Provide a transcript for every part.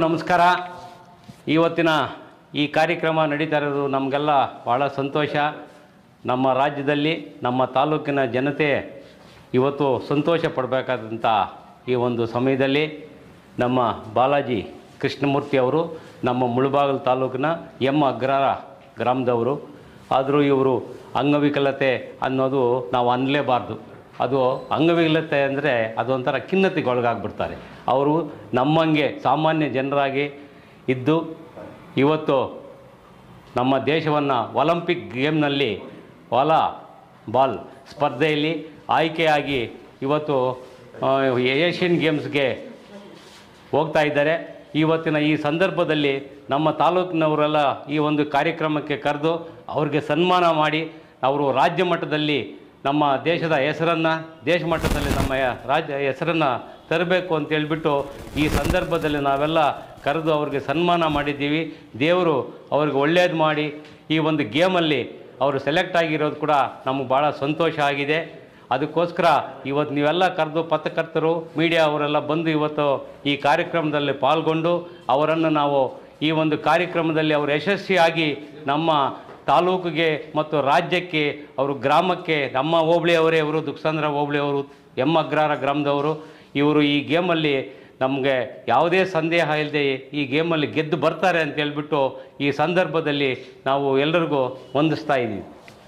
ನಮಸ್ಕಾರ ಇವತ್ತಿನ ಈ ಕಾರ್ಯಕ್ರಮ ನಡೀತಾ ಇರೋದು ನಮಗೆಲ್ಲ ಭಾಳ ಸಂತೋಷ ನಮ್ಮ ರಾಜ್ಯದಲ್ಲಿ ನಮ್ಮ ತಾಲೂಕಿನ ಜನತೆ ಇವತ್ತು ಸಂತೋಷ ಪಡಬೇಕಾದಂಥ ಈ ಒಂದು ಸಮಯದಲ್ಲಿ ನಮ್ಮ ಬಾಲಾಜಿ ಕೃಷ್ಣಮೂರ್ತಿ ಅವರು ನಮ್ಮ ಮುಳುಬಾಗಿಲು ತಾಲೂಕಿನ ಎಂ ಅಗ್ರಹಾರ ಗ್ರಾಮದವರು ಆದರೂ ಇವರು ಅಂಗವಿಕಲತೆ ಅನ್ನೋದು ನಾವು ಅನ್ನಲೇಬಾರ್ದು ಅದು ಅಂಗವಿಕಲತೆ ಅಂದರೆ ಅದೊಂಥರ ಖಿನ್ನತೆಗೆ ಒಳಗಾಗ್ಬಿಡ್ತಾರೆ ಅವರು ನಮ್ಮಂಗೆ ಸಾಮಾನ್ಯ ಜನರಾಗಿ ಇದ್ದು ಇವತ್ತು ನಮ್ಮ ದೇಶವನ್ನು ಒಲಿಂಪಿಕ್ ಗೇಮ್ನಲ್ಲಿ ವಾಲಾ ಬಾಲ್ ಸ್ಪರ್ಧೆಯಲ್ಲಿ ಆಯ್ಕೆಯಾಗಿ ಇವತ್ತು ಆ, ಏಷ್ಯನ್ ಗೇಮ್ಸ್ಗೆ ಹೋಗ್ತಾ ಇದ್ದಾರೆ ಇವತ್ತಿನ ಈ ಸಂದರ್ಭದಲ್ಲಿ ನಮ್ಮ ತಾಲೂಕಿನವರೆಲ್ಲ ಈ ಒಂದು ಕಾರ್ಯಕ್ರಮಕ್ಕೆ ಕರೆದು ಅವ್ರಿಗೆ ಸನ್ಮಾನ ಮಾಡಿ ಅವರು ರಾಜ್ಯ ಮಟ್ಟದಲ್ಲಿ ನಮ್ಮ ದೇಶದ ಹೆಸರನ್ನು ದೇಶ ಮಟ್ಟದಲ್ಲಿ ನಮ್ಮ ಯ- ರಾಜ್ಯ ಹೆಸರನ್ನು ತರಬೇಕು ಅಂತ ಹೇಳ್ಬಿಟ್ಟು ಈ ಸಂದರ್ಭದಲ್ಲಿ ನಾವೆಲ್ಲ ಕರೆದು ಅವ್ರಿಗೆ ಸನ್ಮಾನ ಮಾಡಿದ್ದೀವಿ ದೇವರು ಅವ್ರಿಗೆ ಒಳ್ಳೇದು ಮಾಡಿ ಈ ಒಂದು ಗೇಮಲ್ಲಿ ಅವರು ಸೆಲೆಕ್ಟ್ ಆಗಿರೋದು ಕೂಡ ನಮಗೆ ಭಾಳ ಸಂತೋಷ ಆಗಿದೆ ಅದಕ್ಕೋಸ್ಕರ ಇವತ್ತು ನೀವೆಲ್ಲ ಕರೆದು ಪತ್ರಕರ್ತರು ಮೀಡಿಯಾ ಅವರೆಲ್ಲ ಬಂದು ಇವತ್ತು ಈ ಕಾರ್ಯಕ್ರಮದಲ್ಲಿ ಪಾಲ್ಗೊಂಡು ಅವರನ್ನು ನಾವು ಈ ಒಂದು ಕಾರ್ಯಕ್ರಮದಲ್ಲಿ ಅವರು ಯಶಸ್ವಿಯಾಗಿ ನಮ್ಮ ತಾಲೂಕಿಗೆ ಮತ್ತು ರಾಜ್ಯಕ್ಕೆ ಅವರು ಗ್ರಾಮಕ್ಕೆ ನಮ್ಮ ಹೋಬಳಿಯವರೇ ಅವರು ದುಕ್ಸಂದ್ರ ಹೋಬಳಿಯವರು ಎಂ ಅಗ್ರಹಾರ ಗ್ರಾಮದವರು ಇವರು ಈ ಗೇಮಲ್ಲಿ ನಮಗೆ ಯಾವುದೇ ಸಂದೇಹ ಇಲ್ಲದೆ ಈ ಗೇಮಲ್ಲಿ ಗೆದ್ದು ಬರ್ತಾರೆ ಅಂತ ಹೇಳ್ಬಿಟ್ಟು ಈ ಸಂದರ್ಭದಲ್ಲಿ ನಾವು ಎಲ್ಲರಿಗೂ ಹೊಂದಿಸ್ತಾ ಇದ್ದೀವಿ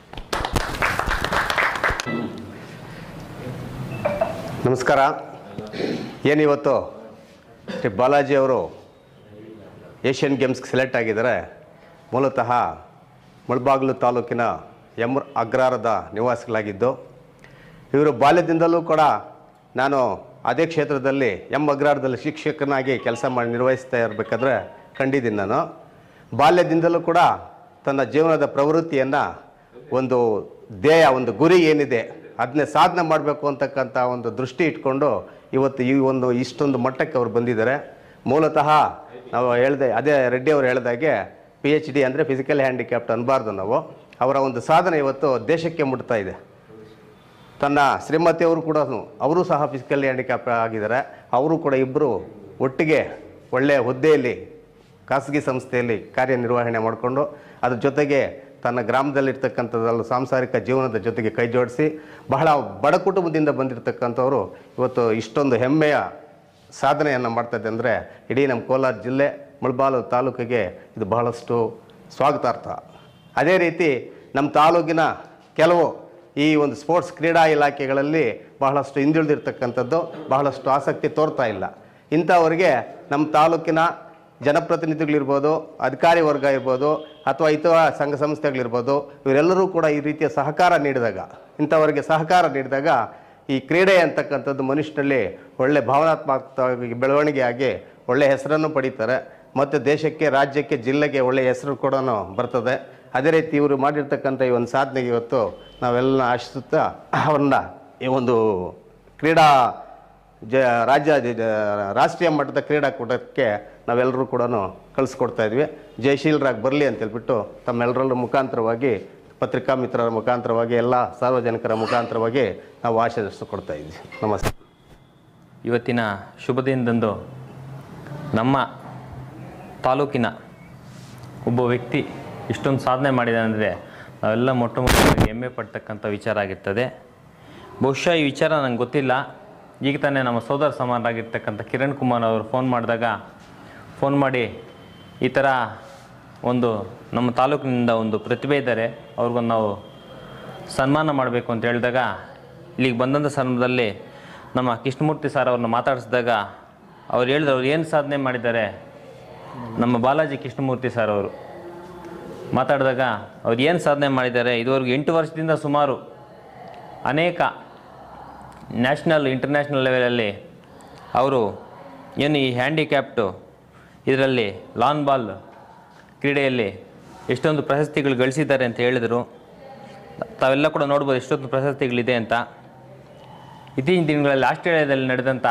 ನಮಸ್ಕಾರ ಏನಿವತ್ತು ಶ್ರೀ ಬಾಲಾಜಿ ಅವರು ಏಷ್ಯನ್ ಗೇಮ್ಸ್ಗೆ ಸೆಲೆಕ್ಟ್ ಆಗಿದ್ದಾರೆ ಮೂಲತಃ ಮುಳಬಾಗಿಲು ತಾಲೂಕಿನ ಎಮ್ ಅಗ್ರಹಾರದ ನಿವಾಸಿಗಳಾಗಿದ್ದು ಇವರು ಬಾಲ್ಯದಿಂದಲೂ ಕೂಡ ನಾನು ಅದೇ ಕ್ಷೇತ್ರದಲ್ಲಿ ಎಂ ಅಗ್ರಹಾರದಲ್ಲಿ ಶಿಕ್ಷಕನಾಗಿ ಕೆಲಸ ಮಾಡಿ ನಿರ್ವಹಿಸ್ತಾ ಇರಬೇಕಾದ್ರೆ ಕಂಡಿದ್ದೀನಿ ನಾನು ಬಾಲ್ಯದಿಂದಲೂ ಕೂಡ ತನ್ನ ಜೀವನದ ಪ್ರವೃತ್ತಿಯನ್ನು ಒಂದು ಧ್ಯೇಯ ಒಂದು ಗುರಿ ಏನಿದೆ ಅದನ್ನೇ ಸಾಧನೆ ಮಾಡಬೇಕು ಅಂತಕ್ಕಂಥ ಒಂದು ದೃಷ್ಟಿ ಇಟ್ಕೊಂಡು ಇವತ್ತು ಈ ಒಂದು ಇಷ್ಟೊಂದು ಮಟ್ಟಕ್ಕೆ ಅವ್ರು ಬಂದಿದ್ದಾರೆ ಮೂಲತಃ ನಾವು ಹೇಳಿದೆ ಅದೇ ರೆಡ್ಡಿ ಅವರು ಹೇಳಿದಾಗೆ ಪಿ ಎಚ್ ಡಿ ಅಂದರೆ ಫಿಸಿಕಲ್ ಹ್ಯಾಂಡಿಕ್ಯಾಪ್ಟ್ ಅನ್ಬಾರ್ದು ನಾವು ಅವರ ಒಂದು ಸಾಧನೆ ಇವತ್ತು ದೇಶಕ್ಕೆ ಮುಟ್ತಾ ಇದೆ ತನ್ನ ಶ್ರೀಮತಿಯವರು ಕೂಡ ಅವರು ಸಹ ಫಿಸಿಕಲ್ ಹ್ಯಾಂಡಿಕ್ಯಾಪ್ ಆಗಿದ್ದಾರೆ ಅವರು ಕೂಡ ಇಬ್ಬರು ಒಟ್ಟಿಗೆ ಒಳ್ಳೆಯ ಹುದ್ದೆಯಲ್ಲಿ ಖಾಸಗಿ ಸಂಸ್ಥೆಯಲ್ಲಿ ಕಾರ್ಯನಿರ್ವಹಣೆ ಮಾಡಿಕೊಂಡು ಅದ್ರ ಜೊತೆಗೆ ತನ್ನ ಗ್ರಾಮದಲ್ಲಿರ್ತಕ್ಕಂಥದ್ರಲ್ಲಿ ಸಾಂಸಾರಿಕ ಜೀವನದ ಜೊತೆಗೆ ಕೈ ಜೋಡಿಸಿ ಬಹಳ ಬಡ ಕುಟುಂಬದಿಂದ ಬಂದಿರತಕ್ಕಂಥವ್ರು ಇವತ್ತು ಇಷ್ಟೊಂದು ಹೆಮ್ಮೆಯ ಸಾಧನೆಯನ್ನು ಮಾಡ್ತಾಯಿದೆ ಅಂದರೆ ಇಡೀ ನಮ್ಮ ಕೋಲಾರ ಜಿಲ್ಲೆ ಮುಳಬಾಲು ತಾಲೂಕಿಗೆ ಇದು ಬಹಳಷ್ಟು ಸ್ವಾಗತಾರ್ಥ ಅದೇ ರೀತಿ ನಮ್ಮ ತಾಲೂಕಿನ ಕೆಲವು ಈ ಒಂದು ಸ್ಪೋರ್ಟ್ಸ್ ಕ್ರೀಡಾ ಇಲಾಖೆಗಳಲ್ಲಿ ಬಹಳಷ್ಟು ಹಿಂದುಳಿದಿರ್ತಕ್ಕಂಥದ್ದು ಬಹಳಷ್ಟು ಆಸಕ್ತಿ ತೋರ್ತಾ ಇಲ್ಲ ಇಂಥವರಿಗೆ ನಮ್ಮ ತಾಲೂಕಿನ ಜನಪ್ರತಿನಿಧಿಗಳಿರ್ಬೋದು ಅಧಿಕಾರಿ ವರ್ಗ ಇರ್ಬೋದು ಅಥವಾ ಇತರ ಸಂಘ ಸಂಸ್ಥೆಗಳಿರ್ಬೋದು ಇವರೆಲ್ಲರೂ ಕೂಡ ಈ ರೀತಿಯ ಸಹಕಾರ ನೀಡಿದಾಗ ಇಂಥವರಿಗೆ ಸಹಕಾರ ನೀಡಿದಾಗ ಈ ಕ್ರೀಡೆ ಅಂತಕ್ಕಂಥದ್ದು ಮನುಷ್ಯನಲ್ಲಿ ಒಳ್ಳೆ ಭಾವನಾತ್ಮಕವಾಗಿ ಬೆಳವಣಿಗೆ ಆಗಿ ಒಳ್ಳೆ ಹೆಸರನ್ನು ಪಡೀತಾರೆ ಮತ್ತು ದೇಶಕ್ಕೆ ರಾಜ್ಯಕ್ಕೆ ಜಿಲ್ಲೆಗೆ ಒಳ್ಳೆಯ ಹೆಸರು ಕೂಡ ಬರ್ತದೆ ಅದೇ ರೀತಿ ಇವರು ಮಾಡಿರ್ತಕ್ಕಂಥ ಈ ಒಂದು ಸಾಧನೆಗೆ ಇವತ್ತು ನಾವೆಲ್ಲ ಆಶಿಸುತ್ತಾ ಅವ್ರನ್ನ ಈ ಒಂದು ಕ್ರೀಡಾ ಜ ರಾಜ್ಯ ಜ- ಜ- ರಾಷ್ಟ್ರೀಯ ಮಟ್ಟದ ಕ್ರೀಡಾಕೂಟಕ್ಕೆ ನಾವೆಲ್ಲರೂ ಕೂಡ ಕಳಿಸ್ಕೊಡ್ತಾ ಇದ್ವಿ ಜಯಶೀಲರಾಗಿ ಬರಲಿ ಅಂತ ಹೇಳ್ಬಿಟ್ಟು ತಮ್ಮೆಲ್ಲರ ಮುಖಾಂತರವಾಗಿ ಪತ್ರಿಕಾ ಮಿತ್ರರ ಮುಖಾಂತರವಾಗಿ ಎಲ್ಲ ಸಾರ್ವಜನಿಕರ ಮುಖಾಂತರವಾಗಿ ನಾವು ಆಶೀರ್ವದಿಸಿ ಕೊಡ್ತಾ ಇದ್ವಿ ನಮಸ್ತೆ ಇವತ್ತಿನ ಶುಭ ದಿನದಂದು ನಮ್ಮ ತಾಲೂಕಿನ ಒಬ್ಬ ವ್ಯಕ್ತಿ ಇಷ್ಟೊಂದು ಸಾಧನೆ ಮಾಡಿದೆ ಅಂದರೆ ನಾವೆಲ್ಲ ಮೊಟ್ಟ ಮೊದಲಿಗೆ ಹೆಮ್ಮೆ ಪಡ್ತಕ್ಕಂಥ ವಿಚಾರ ಆಗಿರ್ತದೆ ಬಹುಶಃ ಈ ವಿಚಾರ ನಂಗೆ ಗೊತ್ತಿಲ್ಲ ಈಗ ತಾನೇ ನಮ್ಮ ಸೋದರ ಸಮಾನರಾಗಿರ್ತಕ್ಕಂಥ ಕಿರಣ್ ಕುಮಾರ್ ಅವರು ಫೋನ್ ಮಾಡಿದಾಗ ಫೋನ್ ಮಾಡಿ ಈ ಥರ ಒಂದು ನಮ್ಮ ತಾಲೂಕಿನಿಂದ ಒಂದು ಪ್ರತಿಭೆ ಇದ್ದಾರೆ ಅವ್ರಿಗೊಂದು ನಾವು ಸನ್ಮಾನ ಮಾಡಬೇಕು ಅಂತ ಹೇಳಿದಾಗ ಇಲ್ಲಿಗೆ ಬಂದಂಥ ಸಂದರ್ಭದಲ್ಲಿ ನಮ್ಮ ಕೃಷ್ಣಮೂರ್ತಿ ಸರ್ ಅವ್ರನ್ನ ಮಾತಾಡಿಸಿದಾಗ ಅವ್ರು ಹೇಳಿದ್ರು ಅವ್ರು ಏನು ಸಾಧನೆ ಮಾಡಿದ್ದಾರೆ ನಮ್ಮ ಬಾಲಾಜಿ ಕೃಷ್ಣಮೂರ್ತಿ ಸರ್ ಅವರು ಮಾತಾಡಿದಾಗ ಅವ್ರು ಏನು ಸಾಧನೆ ಮಾಡಿದ್ದಾರೆ ಇದುವರೆಗೂ ಎಂಟು ವರ್ಷದಿಂದ ಸುಮಾರು ಅನೇಕ ನ್ಯಾಷನಲ್ ಇಂಟರ್ನ್ಯಾಷನಲ್ ಲೆವೆಲಲ್ಲಿ ಅವರು ಏನು ಈ ಹ್ಯಾಂಡಿಕ್ಯಾಪ್ಟು ಇದರಲ್ಲಿ ಲಾನ್ ಬಾಲ್ ಕ್ರೀಡೆಯಲ್ಲಿ ಎಷ್ಟೊಂದು ಪ್ರಶಸ್ತಿಗಳು ಗಳಿಸಿದ್ದಾರೆ ಅಂತ ಹೇಳಿದರು ತಾವೆಲ್ಲ ಕೂಡ ನೋಡ್ಬೋದು ಎಷ್ಟೊಂದು ಪ್ರಶಸ್ತಿಗಳಿದೆ ಅಂತ ಇತ್ತೀಚಿನ ದಿನಗಳಲ್ಲಿ ಆಸ್ಟ್ರೇಲಿಯಾದಲ್ಲಿ ನಡೆದಂಥ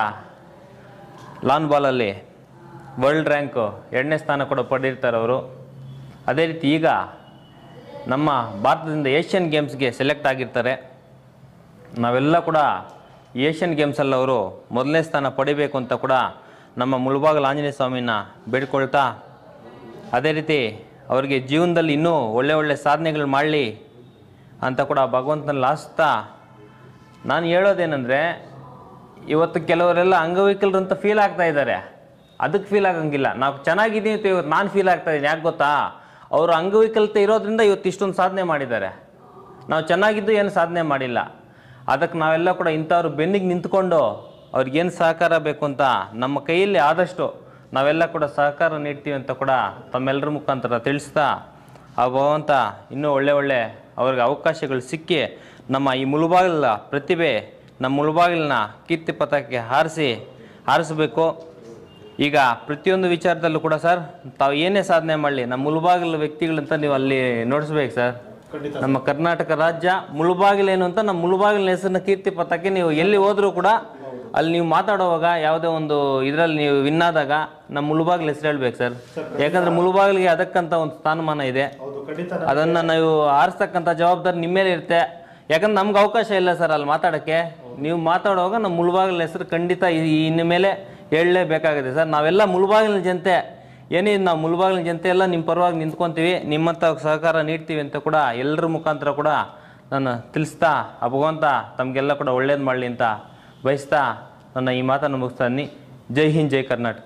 ಲಾನ್ ಬಾಲಲ್ಲಿ ವರ್ಲ್ಡ್ ರ್ಯಾಂಕು ಎರಡನೇ ಸ್ಥಾನ ಕೂಡ ಪಡೆದಿರ್ತಾರೆ ಅವರು ಅದೇ ರೀತಿ ಈಗ ನಮ್ಮ ಭಾರತದಿಂದ ಏಷ್ಯನ್ ಗೇಮ್ಸ್ಗೆ ಸೆಲೆಕ್ಟ್ ಆಗಿರ್ತಾರೆ ನಾವೆಲ್ಲ ಕೂಡ ಏಷ್ಯನ್ ಗೇಮ್ಸಲ್ಲಿ ಅವರು ಮೊದಲನೇ ಸ್ಥಾನ ಪಡಿಬೇಕು ಅಂತ ಕೂಡ ನಮ್ಮ ಮುಳುಬಾಗಲ ಆಂಜನೇಯ ಸ್ವಾಮಿನ ಬೇಡ್ಕೊಳ್ತಾ ಅದೇ ರೀತಿ ಅವರಿಗೆ ಜೀವನದಲ್ಲಿ ಇನ್ನೂ ಒಳ್ಳೆ ಒಳ್ಳೆ ಸಾಧನೆಗಳು ಮಾಡಲಿ ಅಂತ ಕೂಡ ಭಗವಂತನ ಲಾಸ್ತಾ ನಾನು ಹೇಳೋದೇನೆಂದರೆ ಇವತ್ತು ಕೆಲವರೆಲ್ಲ ಅಂಗವಿಕಲರು ಅಂತ ಫೀಲ್ ಆಗ್ತಾ ಇದ್ದಾರೆ ಅದಕ್ಕೆ ಫೀಲ್ ಆಗಂಗಿಲ್ಲ ನಾವು ಚೆನ್ನಾಗಿದ್ದೀವಿ ಅಂತ ಇವತ್ತು ನಾನು ಫೀಲ್ ಆಗ್ತಾ ಇದ್ದೀನಿ ಯಾಕೆ ಗೊತ್ತಾ ಅವರು ಅಂಗವಿಕಲತೆ ಇರೋದ್ರಿಂದ ಇವತ್ತು ಇಷ್ಟೊಂದು ಸಾಧನೆ ಮಾಡಿದ್ದಾರೆ ನಾವು ಚೆನ್ನಾಗಿದ್ದು ಏನು ಸಾಧನೆ ಮಾಡಿಲ್ಲ ಅದಕ್ಕೆ ನಾವೆಲ್ಲ ಕೂಡ ಇಂಥವ್ರು ಬೆನ್ನಿಗೆ ನಿಂತ್ಕೊಂಡು ಅವ್ರಿಗೇನು ಸಹಕಾರ ಬೇಕು ಅಂತ ನಮ್ಮ ಕೈಯಲ್ಲಿ ಆದಷ್ಟು ನಾವೆಲ್ಲ ಕೂಡ ಸಹಕಾರ ನೀಡ್ತೀವಿ ಅಂತ ಕೂಡ ತಮ್ಮೆಲ್ಲರ ಮುಖಾಂತರ ತಿಳಿಸ್ತಾ ಆ ಭಗವಂತ ಇನ್ನೂ ಒಳ್ಳೆ ಒಳ್ಳೆ ಅವ್ರಿಗೆ ಅವಕಾಶಗಳು ಸಿಕ್ಕಿ ನಮ್ಮ ಈ ಮುಳುಬಾಗಿಲ ಪ್ರತಿಭೆ ನಮ್ಮ ಮುಳುಬಾಗಿಲಿನ ಕೀರ್ತಿ ಪಥಕ್ಕೆ ಹಾರಿಸಿ ಹಾರಿಸಬೇಕು ಈಗ ಪ್ರತಿಯೊಂದು ವಿಚಾರದಲ್ಲೂ ಕೂಡ ಸರ್ ತಾವು ಏನೇ ಸಾಧನೆ ಮಾಡಲಿ ನಮ್ಮ ಮುಳುಬಾಗಿಲು ವ್ಯಕ್ತಿಗಳಂತ ನೀವು ಅಲ್ಲಿ ನೋಡಿಸ್ಬೇಕು ಸರ್ ನಮ್ಮ ಕರ್ನಾಟಕ ರಾಜ್ಯ ಮುಳುಬಾಗಿಲೇನು ಅಂತ ನಮ್ಮ ಮುಳುಬಾಗಿಲಿನ ಹೆಸರಿನ ಕೀರ್ತಿ ಪಥಕ್ಕೆ ನೀವು ಎಲ್ಲಿ ಹೋದರೂ ಕೂಡ ಅಲ್ಲಿ ನೀವು ಮಾತಾಡುವಾಗ ಯಾವುದೇ ಒಂದು ಇದರಲ್ಲಿ ನೀವು ವಿನ್ ಆದಾಗ ನಮ್ಮ ಮುಳುಬಾಗಿಲು ಹೆಸರು ಹೇಳ್ಬೇಕು ಸರ್ ಯಾಕಂದ್ರೆ ಮುಳುಬಾಗಿಲಿಗೆ ಅದಕ್ಕಂತ ಒಂದು ಸ್ಥಾನಮಾನ ಇದೆ ಅದನ್ನು ನೀವು ಆರಿಸ್ತಕ್ಕಂಥ ಜವಾಬ್ದಾರಿ ನಿಮ್ಮ ಮೇಲೆ ಇರುತ್ತೆ ಯಾಕಂದ್ರೆ ನಮ್ಗೆ ಅವಕಾಶ ಇಲ್ಲ ಸರ್ ಅಲ್ಲಿ ಮಾತಾಡೋಕ್ಕೆ ನೀವು ಮಾತಾಡುವಾಗ ನಮ್ಮ ಮುಳುಬಾಗಿಲಿನ ಹೆಸರು ಖಂಡಿತ ಈ- ಇನ್ನು ಮೇಲೆ ಹೇಳಲೇಬೇಕಾಗಿದೆ ಸರ್ ನಾವೆಲ್ಲ ಮುಳುಬಾಗಿಲಿನ ಜನತೆ ಏನೇ ನಾವು ಮುಳುಬಾಗಿಲಿನ ಜನತೆ ಎಲ್ಲ ನಿಮ್ಮ ಪರವಾಗಿ ನಿಂತ್ಕೊತೀವಿ ನಿಮ್ಮಂಥ ಸಹಕಾರ ನೀಡ್ತೀವಿ ಅಂತ ಕೂಡ ಎಲ್ಲರ ಮುಖಾಂತರ ಕೂಡ ನಾನು ತಿಳಿಸ್ತಾ ಆ ಭಗವಂತ ತಮಗೆಲ್ಲ ಕೂಡ ಒಳ್ಳೇದು ಮಾಡಲಿ ಅಂತ ಬಯಸ್ತಾ ನನ್ನ ಈ ಮಾತನ್ನು ಮುಗಿಸ್ತಾ ಇದ್ದೀನಿ. ಜೈ ಹಿಂದ್ ಜೈ ಕರ್ನಾಟಕ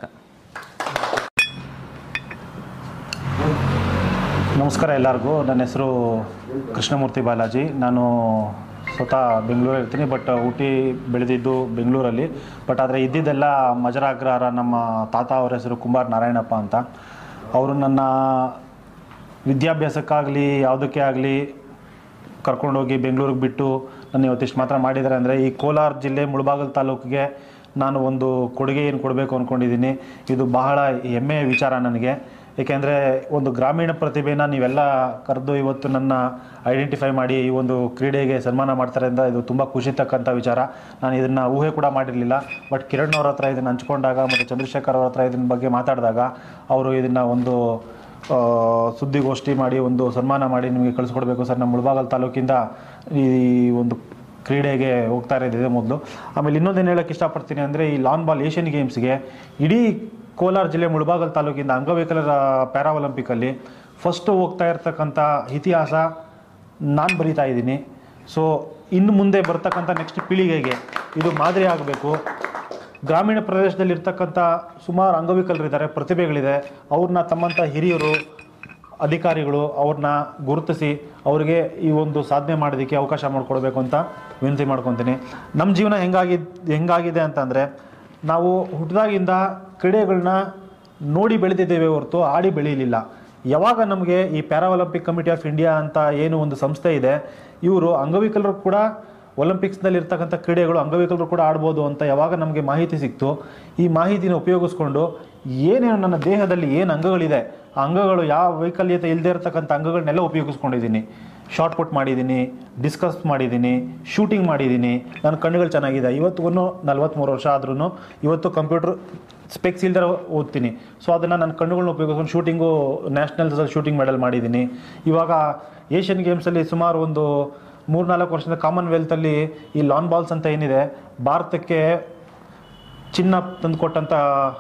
ನಮಸ್ಕಾರ ಎಲ್ಲರಿಗೂ ನನ್ನ ಹೆಸರು ಕೃಷ್ಣಮೂರ್ತಿ ಬಾಲಾಜಿ ನಾನು ಸ್ವತಃ ಬೆಂಗಳೂರಲ್ಲಿ ಇರ್ತೀನಿ ಬಟ್ ಹುಟ್ಟಿ ಬೆಳೆದಿದ್ದು ಬೆಂಗಳೂರಲ್ಲಿ ಬಟ್ ಆದರೆ ಇದ್ದಿದ್ದೆಲ್ಲ ಮಜರಾಗ್ರಹಾರ ನಮ್ಮ ತಾತ ಅವರ ಹೆಸರು ಕುಮಾರ್ ನಾರಾಯಣಪ್ಪ ಅಂತ ಅವರು ನನ್ನ ವಿದ್ಯಾಭ್ಯಾಸಕ್ಕಾಗಲಿ ಯಾವುದಕ್ಕೆ ಆಗಲಿ ಕರ್ಕೊಂಡೋಗಿ ಬೆಂಗಳೂರಿಗೆ ಬಿಟ್ಟು ನಾನು ಇವತ್ತಿಷ್ಟು ಮಾತ್ರ ಮಾಡಿದ್ದಾರೆ ಅಂದರೆ ಈ ಕೋಲಾರ ಜಿಲ್ಲೆ ಮುಳಬಾಗಲ್ ತಾಲೂಕಿಗೆ ನಾನು ಒಂದು ಕೊಡುಗೆ ಏನು ಕೊಡಬೇಕು ಅಂದ್ಕೊಂಡಿದ್ದೀನಿ ಇದು ಬಹಳ ಹೆಮ್ಮೆಯ ವಿಚಾರ ನನಗೆ ಏಕೆಂದರೆ ಒಂದು ಗ್ರಾಮೀಣ ಪ್ರತಿಭೆನ ನೀವೆಲ್ಲ ಕರೆದು ಇವತ್ತು ನನ್ನ ಐಡೆಂಟಿಫೈ ಮಾಡಿ ಈ ಒಂದು ಕ್ರೀಡೆಗೆ ಸನ್ಮಾನ ಮಾಡ್ತಾರೆ ಅಂತ ಇದು ತುಂಬ ಖುಷಿ ತಕ್ಕಂಥ ವಿಚಾರ ನಾನು ಇದನ್ನು ಊಹೆ ಕೂಡ ಮಾಡಿರಲಿಲ್ಲ ಬಟ್ ಕಿರಣ್ ಅವ್ರ ಹತ್ರ ಇದನ್ನು ಹಂಚ್ಕೊಂಡಾಗ ಮತ್ತು ಚಂದ್ರಶೇಖರ್ ಅವ್ರ ಹತ್ರ ಇದನ್ನ ಬಗ್ಗೆ ಮಾತಾಡಿದಾಗ ಅವರು ಇದನ್ನು ಒಂದು ಆ, ಸುದ್ದಿಗೋಷ್ಠಿ ಮಾಡಿ ಒಂದು ಸನ್ಮಾನ ಮಾಡಿ ನಿಮಗೆ ಕಳಿಸ್ಕೊಡ್ಬೇಕು ಸರ್ ನಮ್ಮ ಮುಳಬಾಗಲ್ ತಾಲೂಕಿಂದ ಈ ಒಂದು ಕ್ರೀಡೆಗೆ ಹೋಗ್ತಾ ಇರೋದಿದೆ ಮೊದಲು ಆಮೇಲೆ ಇನ್ನೊಂದೇನು ಹೇಳೋಕ್ಕೆ ಇಷ್ಟಪಡ್ತೀನಿ ಅಂದರೆ ಈ ಲಾನ್ ಬಾಲ್ ಏಷ್ಯನ್ ಗೇಮ್ಸ್ಗೆ ಇಡೀ ಕೋಲಾರ ಜಿಲ್ಲೆ ಮುಳಬಾಗಲ್ ತಾಲೂಕಿಂದ ಅಂಗವಿಕಲರ ಪ್ಯಾರಾ ಒಲಿಂಪಿಕಲ್ಲಿ ಫಸ್ಟು ಹೋಗ್ತಾ ಇರ್ತಕ್ಕಂಥ ಇತಿಹಾಸ ನಾನು ಬರಿತಾ ಇದ್ದೀನಿ ಸೊ ಇನ್ನು ಮುಂದೆ ಬರ್ತಕ್ಕಂಥ ನೆಕ್ಸ್ಟ್ ಪೀಳಿಗೆಗೆ ಇದು ಮಾದರಿ ಆಗಬೇಕು ಗ್ರಾಮೀಣ ಪ್ರದೇಶದಲ್ಲಿ ಇರ್ತಕ್ಕಂಥ ಸುಮಾರು ಅಂಗವಿಕಲರಿದ್ದಾರೆ ಪ್ರತಿಭೆಗಳಿದೆ ಅವ್ರನ್ನ ತಮ್ಮಂಥ ಹಿರಿಯರು ಅಧಿಕಾರಿಗಳು ಅವ್ರನ್ನ ಗುರುತಿಸಿ ಅವರಿಗೆ ಈ ಒಂದು ಸಾಧನೆ ಮಾಡೋದಕ್ಕೆ ಅವಕಾಶ ಮಾಡಿಕೊಡ್ಬೇಕು ಅಂತ ವಿನಂತಿ ಮಾಡ್ಕೊತೀನಿ ನಮ್ಮ ಜೀವನ ಹೆಂಗಾಗಿ ಹೆಂಗಾಗಿದೆ ಅಂತಂದರೆ ನಾವು ಹುಟ್ಟಿದಾಗಿಂದ ಕ್ರೀಡೆಗಳನ್ನ ನೋಡಿ ಬೆಳೆದಿದ್ದೇವೆ ಹೊರತು ಆಡಿ ಬೆಳೀಲಿಲ್ಲ ಯಾವಾಗ ನಮಗೆ ಈ para Olympic committee of India ಅಂತ ಏನು ಒಂದು ಸಂಸ್ಥೆ ಇದೆ ಇವರು ಅಂಗವಿಕಲರು ಕೂಡ ಒಲಿಂಪಿಕ್ಸ್ನಲ್ಲಿ ಇರ್ತಕ್ಕಂಥ ಕ್ರೀಡೆಗಳು ಅಂಗವಿಕಲರು ಕೂಡ ಆಡ್ಬೋದು ಅಂತ ಯಾವಾಗ ನಮಗೆ ಮಾಹಿತಿ ಸಿಕ್ತು ಈ ಮಾಹಿತಿನ ಉಪಯೋಗಿಸ್ಕೊಂಡು ಏನೇನು ನನ್ನ ದೇಹದಲ್ಲಿ ಏನು ಅಂಗಗಳಿದೆ ಆ ಅಂಗಗಳು ಯಾವ ವೈಕಲ್ಯತೆ ಇಲ್ಲದೆ ಇರತಕ್ಕಂಥ ಅಂಗಗಳನ್ನೆಲ್ಲ ಉಪಯೋಗಿಸ್ಕೊಂಡಿದ್ದೀನಿ ಶಾರ್ಟ್ ಪುಟ್ ಮಾಡಿದ್ದೀನಿ ಡಿಸ್ಕಸ್ ಮಾಡಿದ್ದೀನಿ ಶೂಟಿಂಗ್ ಮಾಡಿದ್ದೀನಿ ನನ್ನ ಕಣ್ಣುಗಳು ಚೆನ್ನಾಗಿದೆ ಇವತ್ತಿಗೂ ನಲ್ವತ್ತ್ಮೂರು ವರ್ಷ ಆದ್ರೂ ಇವತ್ತು ಕಂಪ್ಯೂಟರ್ ಸ್ಪೆಕ್ಸ್ ಇಲ್ದರೆ ಓದ್ತೀನಿ ಸೊ ಅದನ್ನು ನನ್ನ ಕಣ್ಣುಗಳನ್ನ ಉಪಯೋಗಿಸ್ಕೊಂಡು ಶೂಟಿಂಗು ನ್ಯಾಷನಲ್ಸಲ್ಲಿ ಶೂಟಿಂಗ್ ಮೆಡಲ್ ಮಾಡಿದ್ದೀನಿ ಇವಾಗ ಏಷ್ಯನ್ ಗೇಮ್ಸಲ್ಲಿ ಸುಮಾರು ಒಂದು ಮೂರ್ನಾಲ್ಕು ವರ್ಷದಿಂದ ಕಾಮನ್ವೆಲ್ತಲ್ಲಿ ಈ ಲಾನ್ ಬಾಲ್ಸ್ ಅಂತ ಏನಿದೆ ಭಾರತಕ್ಕೆ ಚಿನ್ನ ತಂದುಕೊಟ್ಟಂಥ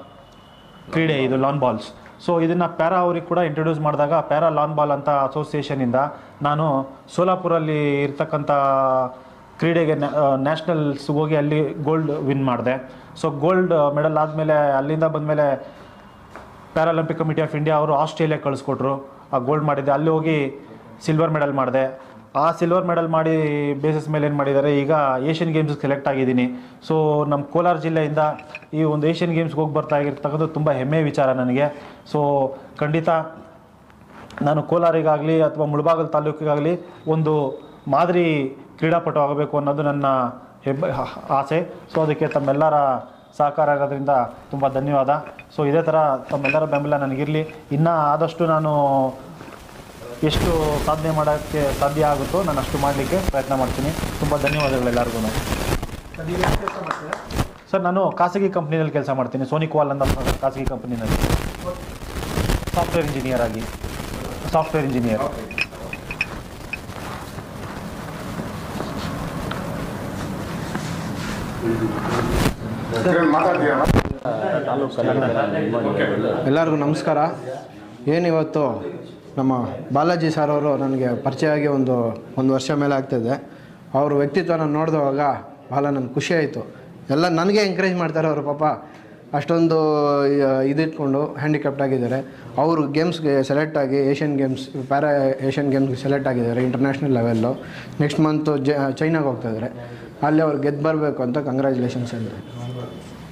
ಕ್ರೀಡೆ ಇದು ಲಾನ್ ಬಾಲ್ಸ್ ಸೊ ಇದನ್ನು ಪ್ಯಾರಾ ಅವ್ರಿಗೆ ಕೂಡ ಇಂಟ್ರೊಡ್ಯೂಸ್ ಮಾಡಿದಾಗ ಪ್ಯಾರಾ ಲಾನ್ ಬಾಲ್ ಅಂತ ಅಸೋಸಿಯೇಷನಿಂದ ನಾನು ಸೋಲಾಪುರಲ್ಲಿ ಇರ್ತಕ್ಕಂಥ ಕ್ರೀಡೆಗೆ ನ್ಯಾಷನಲ್ಸ್ ಹೋಗಿ ಅಲ್ಲಿ ಗೋಲ್ಡ್ ವಿನ್ ಮಾಡಿದೆ ಸೊ ಗೋಲ್ಡ್ ಮೆಡಲ್ ಆದಮೇಲೆ ಅಲ್ಲಿಂದ ಬಂದಮೇಲೆ ಪ್ಯಾರಾಲಿಂಪಿಕ್ ಕಮಿಟಿ ಆಫ್ ಇಂಡಿಯಾ ಅವರು ಆಸ್ಟ್ರೇಲಿಯಾ ಕಳಿಸ್ಕೊಟ್ರು ಆ ಗೋಲ್ಡ್ ಮಾಡಿದ್ದೆ ಅಲ್ಲಿ ಹೋಗಿ ಸಿಲ್ವರ್ ಮೆಡಲ್ ಮಾಡಿದೆ ಆ ಸಿಲ್ವರ್ ಮೆಡಲ್ ಮಾಡಿ ಬೇಸಿಸ್ ಮೇಲೆ ಏನು ಮಾಡಿದ್ದಾರೆ ಈಗ ಏಷ್ಯನ್ ಗೇಮ್ಸ್ಗೆ ಸೆಲೆಕ್ಟ್ ಆಗಿದ್ದೀನಿ ಸೊ ನಮ್ಮ ಕೋಲಾರ ಜಿಲ್ಲೆಯಿಂದ ಈ ಒಂದು ಏಷ್ಯನ್ ಗೇಮ್ಸ್ಗೆ ಹೋಗಿ ಬರ್ತಾ ಆಗಿರ್ತಕ್ಕಂಥದ್ದು ತುಂಬ ಹೆಮ್ಮೆಯ ವಿಚಾರ ನನಗೆ ಸೊ ಖಂಡಿತ ನಾನು ಕೋಲಾರಿಗಾಗಲಿ ಅಥವಾ ಮುಳಬಾಗಲ್ ತಾಲೂಕಿಗಾಗಲಿ ಒಂದು ಮಾದರಿ ಕ್ರೀಡಾಪಟು ಆಗಬೇಕು ಅನ್ನೋದು ನನ್ನ ಹೆಬ್ಬ ಹ- ಆಸೆ ಸೊ ಅದಕ್ಕೆ ತಮ್ಮೆಲ್ಲರ ಸಹಕಾರ ಆಗೋದ್ರಿಂದ ತುಂಬ ಧನ್ಯವಾದ ಸೊ ಇದೇ ಥರ ತಮ್ಮೆಲ್ಲರ ಬೆಂಬಲ ನನಗಿರಲಿ ಇನ್ನೂ ಆದಷ್ಟು ನಾನು ಎಷ್ಟು ಸಾಧನೆ ಮಾಡೋಕ್ಕೆ ಸಾಧ್ಯ ಆಗುತ್ತೋ ನಾನು ಅಷ್ಟು ಮಾಡಲಿಕ್ಕೆ ಪ್ರಯತ್ನ ಮಾಡ್ತೀನಿ ತುಂಬ ಧನ್ಯವಾದಗಳು ಎಲ್ಲರಿಗೂ ಸರ್ ನಾನು ಖಾಸಗಿ ಕಂಪ್ನಿನಲ್ಲಿ ಕೆಲಸ ಮಾಡ್ತೀನಿ ಸೋನಿಕ್ವಾಲ್ ಅಂತ ಖಾಸಗಿ ಕಂಪ್ನಿನಲ್ಲಿ ಸಾಫ್ಟ್ವೇರ್ ಇಂಜಿನಿಯರ್ ಆಗಿ ಸಾಫ್ಟ್ವೇರ್ ಇಂಜಿನಿಯರ್ ಮಾತಾಡ್ತೀರಣ್ಣ ಎಲ್ಲರಿಗೂ ನಮಸ್ಕಾರ ಏನಿವತ್ತು ನಮ್ಮ ಬಾಲಾಜಿ ಸರ್ ಅವರು ನನಗೆ ಪರಿಚಯ ಆಗಿ ಒಂದು ಒಂದು ವರ್ಷ ಮೇಲೆ ಆಗ್ತಿದೆ ಅವ್ರ ವ್ಯಕ್ತಿತ್ವನ ನೋಡಿದವಾಗ ಭಾಳ ನನಗೆ ಖುಷಿ ಆಯಿತು ಎಲ್ಲ ನನಗೆ ಎಂಕರೇಜ್ ಮಾಡ್ತಾರೆ ಅವರು ಪಾಪ ಅಷ್ಟೊಂದು ಆ, ಇದಿಟ್ಕೊಂಡು ಹ್ಯಾಂಡಿಕ್ಯಾಪ್ಟ್ ಆಗಿದ್ದಾರೆ ಅವರು ಗೇಮ್ಸ್ಗೆ ಸೆಲೆಕ್ಟ್ ಆಗಿ ಏಷ್ಯನ್ ಗೇಮ್ಸ್ ಪ್ಯಾರಾ ಏಷ್ಯನ್ ಗೇಮ್ಸ್ಗೆ ಸೆಲೆಕ್ಟ್ ಆಗಿದ್ದಾರೆ ಇಂಟರ್ನ್ಯಾಷನಲ್ ಲೆವೆಲ್ಲು ನೆಕ್ಸ್ಟ್ ಮಂತು ಜ ಚೈನಾಗೆ ಹೋಗ್ತಾ ಇದ್ದಾರೆ ಅಲ್ಲಿ ಅವ್ರು ಗೆದ್ದು ಬರಬೇಕು ಅಂತ ಕಂಗ್ರ್ಯಾಚುಲೇಷನ್ಸ್ ಅಂತ